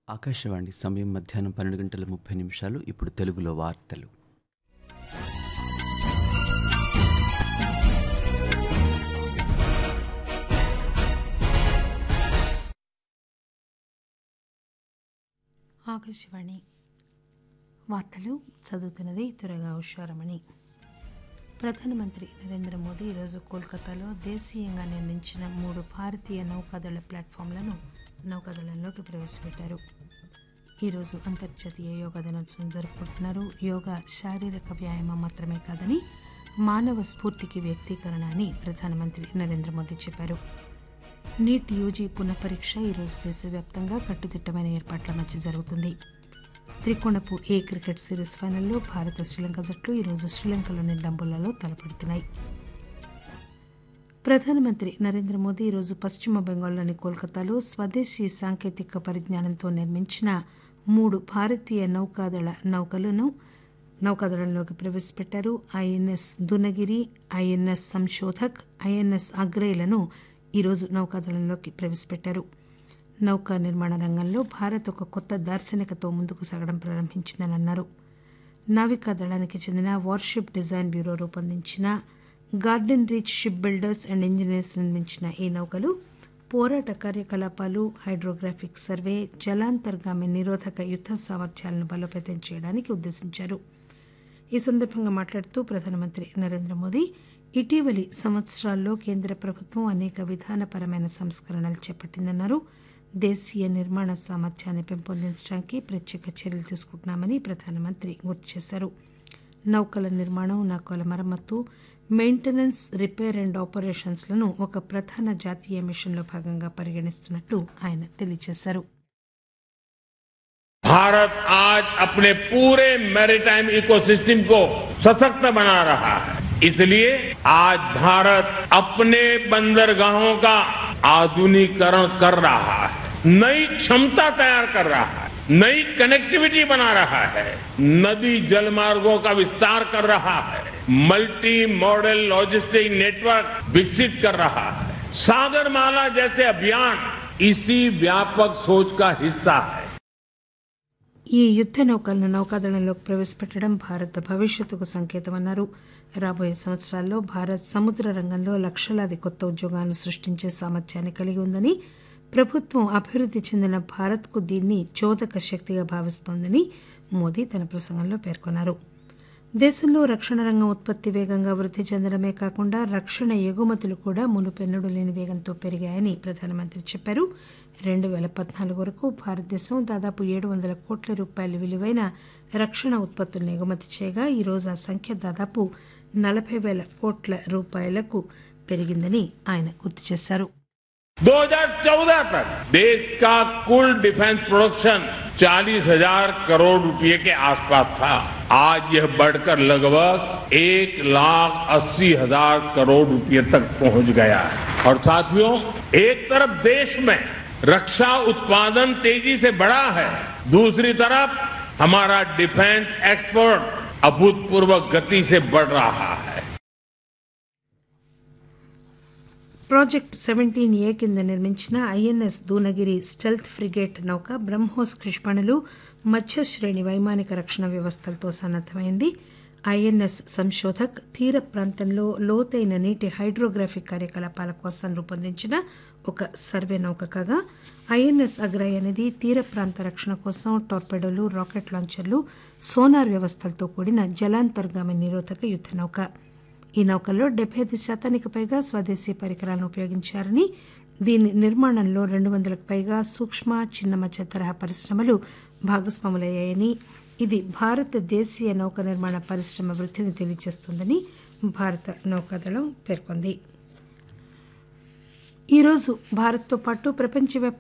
ఆకాశవాణి సమయం మధ్యాహ్నం పన్నెండు గంటల ముప్పై నిమిషాలు ఇప్పుడు తెలుగులో వార్తలు ఆకాశవాణి వార్తలు చదువుతున్నది త్వరగా ఉషారమణి ప్రధానమంత్రి నరేంద్ర మోదీ ఈరోజు కోల్కతాలో దేశీయంగా నిర్మించిన మూడు భారతీయ నౌకాదళ ప్లాట్ఫామ్లను నౌకాదళంలోకి ప్రవేశపెట్టారు ఈరోజు అంతర్జాతీయ యోగా దినోత్సవం జరుపుకుంటున్నారు యోగా శారీరక వ్యాయామం మాత్రమే కాదని మానవ స్ఫూర్తికి వ్యక్తీకరణ అని ప్రధానమంత్రి నరేంద్ర మోదీ చెప్పారు నీట్ యూజీ పునఃపరీక్ష ఈరోజు దేశవ్యాప్తంగా కట్టుదిట్టమైన ఏర్పాట్ల మధ్య జరుగుతుంది త్రికోణపు ఏ క్రికెట్ సిరీస్ ఫైనల్లో భారత శ్రీలంక జట్లు ఈరోజు శ్రీలంకలోని డంబుల్లలో తలపడుతున్నాయి ప్రధానమంత్రి నరేంద్ర మోదీ ఈరోజు పశ్చిమ బెంగాల్లోని కోల్కతాలో స్వదేశీ సాంకేతిక పరిజ్ఞానంతో నిర్మించిన మూడు భారతీయ నౌకాదళ నౌకలను నౌకాదళంలోకి ప్రవేశపెట్టారు INS Dunagiri INS Sanshodhak INS అగ్రేలను ఈరోజు నౌకాదళంలోకి ప్రవేశపెట్టారు నౌకా నిర్మాణ రంగంలో భారత్ ఒక కొత్త దార్శనికతో ముందుకు సాగడం ప్రారంభించిందని అన్నారు నావికా దళానికి చెందిన వార్షిప్ డిజైన్ బ్యూరో రూపొందించిన Garden Reach ship builders and engineers నిర్మించిన ఈ నౌకలు పోరాట కార్యకలాపాలు హైడ్రోగ్రాఫిక్ సర్వే జలాంతర్గామి నిరోధక యుద్ద సామర్థ్యాలను బలోపేతం చేయడానికి ఉద్దేశించారు ఈ సందర్భంగా మాట్లాడుతూ ప్రధానమంత్రి నరేంద్ర మోదీ ఇటీవలి సంవత్సరాల్లో కేంద్ర ప్రభుత్వం అనేక విధానపరమైన సంస్కరణలు చేపట్టిందన్నారు దేశీయ నిర్మాణ సామర్థ్యాన్ని పెంపొందించడానికి ప్రత్యేక చర్యలు తీసుకుంటున్నామని ప్రధానమంత్రి గుర్తు చేశారు నౌకల నిర్మాణం నౌకల మరమ్మతు మెయింటెనెన్స్ రిపేర్ అండ్ ఆపరేషన్స్లను ఒక ప్రధాన జాతీయ మిషన్లో భాగంగా పరిగణిస్తున్నట్టు ఆయన తెలియజేశారు भारत आज अपने पूरे मैरीटाइम इकोसिस्टम को सशक्त बना रहा है इसलिए आज भारत अपने बंदरगाहों का आधुनिकीकरण कर रहा है नई क्षमता तैयार कर रहा है नई कनेक्टिविटी बना रहा है नदी जलमार्गों का विस्तार कर रहा है मल्टी मॉडल लॉजिस्टिक नेटवर्क विकसित कर रहा है सागरमाला जैसे अभियान इसी व्यापक सोच का हिस्सा है ఈ యుద్ద నౌకలను నౌకాదళంలోకి ప్రవేశపెట్టడం భారత భవిష్యత్తుకు సంకేతమన్నారు రాబోయే సంవత్సరాల్లో భారత్ సముద్ర రంగంలో లక్షలాది కొత్త ఉద్యోగాలను సృష్టించే సామర్థ్యాన్ని కలిగి ఉందని ప్రభుత్వం అభివృద్ధి చెందిన భారత్కు దీన్ని చోదక శక్తిగా భావిస్తోందని మోదీ తన ప్రసంగంలో పేర్కొన్నారు దేశంలో రక్షణ రంగం ఉత్పత్తి వేగంగా వృద్ధి చెందడమే కాకుండా రక్షణ ఎగుమతులు కూడా మునుపెన్నడూ లేని వేగంతో పెరిగాయని ప్రధానమంత్రి చెప్పారు రెండు పేల పద్నాలుగు వరకు భారతదేశం దాదాపు ఏడు వందల కోట్ల రూపాయల విలువైన రక్షణ ఉత్పత్తులను ఎగుమతి చేయగా ఈ రోజు ఆ సంఖ్య దాదాపు నలభై వేల కోట్ల రూపాయలకు పెరిగిందని ఆయన గుర్తు చేశారు 2014 तक देश का कुल डिफेंस प्रोडक्शन चालीस हजार करोड़ रुपए के आसपास था आज यह बढ़कर लगभग एक लाख अस्सी हजार करोड़ रुपए तक पहुंच गया है और साथियों एक तरफ देश में रक्षा उत्पादन तेजी से बढ़ा है दूसरी तरफ हमारा डिफेंस एक्सपोर्ट अभूतपूर्व गति से बढ़ रहा है ప్రాజెక్ట్ సెవెంటీన్ ఏ కింద నిర్మించిన ఐఎన్ఎస్ దూనగిరి స్టెల్త్ ఫ్రిగేట్ నౌక బ్రహ్మోస్ క్షిపణులు మధ్య శ్రేణి వైమానిక రక్షణ వ్యవస్థలతో సన్నద్దమైంది ఐఎన్ఎస్ సంశోధక్ తీర ప్రాంతంలో లోతైన నీటి హైడ్రోగ్రాఫిక్ కార్యకలాపాల కోసం రూపొందించిన ఒక సర్వే నౌక కాగా ఐఎన్ఎస్ అగ్రయ్ అనేది తీర ప్రాంత రక్షణ కోసం టార్పెడోలు రాకెట్ లాంచర్లు సోనార్ వ్యవస్థలతో కూడిన జలాంతర్గామి నిరోధక యుద్ద నౌక ఈ నౌకల్లో డెబ్బై ఐదు శాతానికి పైగా స్వదేశీ పరికరాలను ఉపయోగించారని దీని నిర్మాణంలో రెండు వందలకు పైగా సూక్ష్మ చిన్న మధ్య తరహా పరిశ్రమలు భాగస్వాములయ్యాయని ఇది భారత దేశీయ నౌక నిర్మాణ పరిశ్రమ వృద్ధిని తెలియజేస్తుందని భారత నౌకాదళం పేర్కొంది ఈరోజు భారత్తో పాటు ప్రపంచవ్యాప్తంగా